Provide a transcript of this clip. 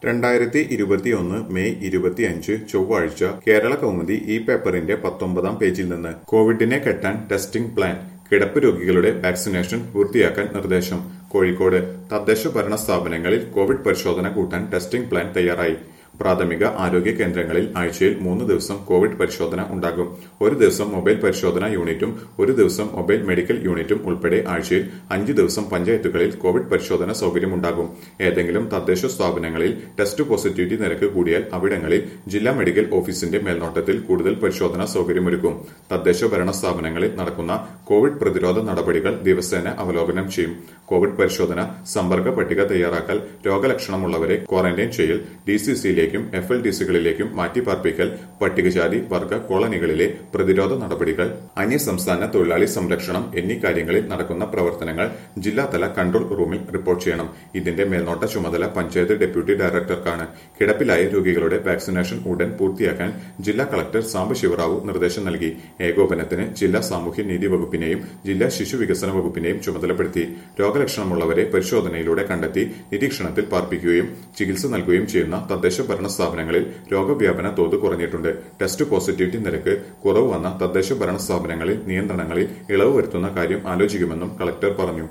രണ്ടായിരത്തി ഇരുപത്തിയൊന്ന് മെയ് ഇരുപത്തിയഞ്ച് ചൊവ്വാഴ്ച കേരള കൗമുദി ഈ പേപ്പറിന്റെ പത്തൊമ്പതാം പേജിൽ നിന്ന് കോവിഡിനെ കെട്ടാൻ ടെസ്റ്റിംഗ് പ്ലാൻ കിടപ്പ് രോഗികളുടെ വാക്സിനേഷൻ പൂർത്തിയാക്കാൻ നിർദ്ദേശം കോഴിക്കോട് തദ്ദേശ ഭരണ സ്ഥാപനങ്ങളിൽ കോവിഡ് പരിശോധന കൂട്ടാൻ ടെസ്റ്റിംഗ് പ്ലാൻ തയ്യാറായി പ്രാഥമിക ആരോഗ്യ കേന്ദ്രങ്ങളിൽ ആഴ്ചയിൽ മൂന്ന് ദിവസം കോവിഡ് പരിശോധന ഉണ്ടാകും ഒരു ദിവസം മൊബൈൽ പരിശോധന യൂണിറ്റും ഒരു ദിവസം മൊബൈൽ മെഡിക്കൽ യൂണിറ്റും ഉൾപ്പെടെ ആഴ്ചയിൽ അഞ്ച് ദിവസം പഞ്ചായത്തുകളിൽ കോവിഡ് പരിശോധന സൗകര്യമുണ്ടാകും ഏതെങ്കിലും തദ്ദേശ സ്ഥാപനങ്ങളിൽ ടെസ്റ്റ് പോസിറ്റിവിറ്റി നിരക്ക് കൂടിയാൽ അവിടങ്ങളിൽ ജില്ലാ മെഡിക്കൽ ഓഫീസിന്റെ മേൽനോട്ടത്തിൽ കൂടുതൽ പരിശോധനാ സൗകര്യമൊരുക്കും തദ്ദേശ ഭരണ സ്ഥാപനങ്ങളിൽ നടക്കുന്ന കോവിഡ് പ്രതിരോധ നടപടികൾ ദിവസേന അവലോകനം ചെയ്യും കോവിഡ് പരിശോധന സമ്പർക്ക പട്ടിക തയ്യാറാക്കൽ രോഗലക്ഷണമുള്ളവരെ ക്വാറന്റൈൻ ചെയ്യൽ ഡി സി സിയിലേക്കും എഫ് എൽ ഡി സികളിലേക്കും മാറ്റിപ്പാർപ്പിക്കൽ പട്ടികജാതി വർഗ കോളനികളിലെ പ്രതിരോധ നടപടികൾ അന്യസംസ്ഥാന തൊഴിലാളി സംരക്ഷണം എന്നീ കാര്യങ്ങളിൽ നടക്കുന്ന പ്രവർത്തനങ്ങൾ ജില്ലാതല കൺട്രോൾ റൂമിൽ റിപ്പോർട്ട് ചെയ്യണം ഇതിന്റെ മേൽനോട്ട ചുമതല പഞ്ചായത്ത് ഡെപ്യൂട്ടി ഡയറക്ടർക്കാണ് കിടപ്പിലായ രോഗികളുടെ വാക്സിനേഷൻ ഉടൻ പൂർത്തിയാക്കാൻ ജില്ലാ കളക്ടർ സാംബശിവറാവു നിർദ്ദേശം നൽകി ഏകോപനത്തിന് ജില്ലാ സാമൂഹ്യ നീതി വകുപ്പിനെയും ജില്ലാ ശിശു വികസന വകുപ്പിനെയും ചുമതലപ്പെടുത്തി രോഗലക്ഷണമുള്ളവരെ പരിശോധനയിലൂടെ കണ്ടെത്തി നിരീക്ഷണത്തിൽ പാർപ്പിക്കുകയും ചികിത്സ നൽകുകയും ചെയ്യുന്ന തദ്ദേശ ഭരണ സ്ഥാപനങ്ങളിൽ രോഗവ്യാപന തോത് കുറഞ്ഞിട്ടുണ്ട് ടെസ്റ്റ് പോസിറ്റിവിറ്റി നിരക്ക് കുറവ് വന്ന തദ്ദേശ ഭരണ സ്ഥാപനങ്ങളിൽ നിയന്ത്രണങ്ങളിൽ ഇളവ് വരുത്തുന്ന കാര്യം ആലോചിക്കുമെന്നും കളക്ടർ പറഞ്ഞു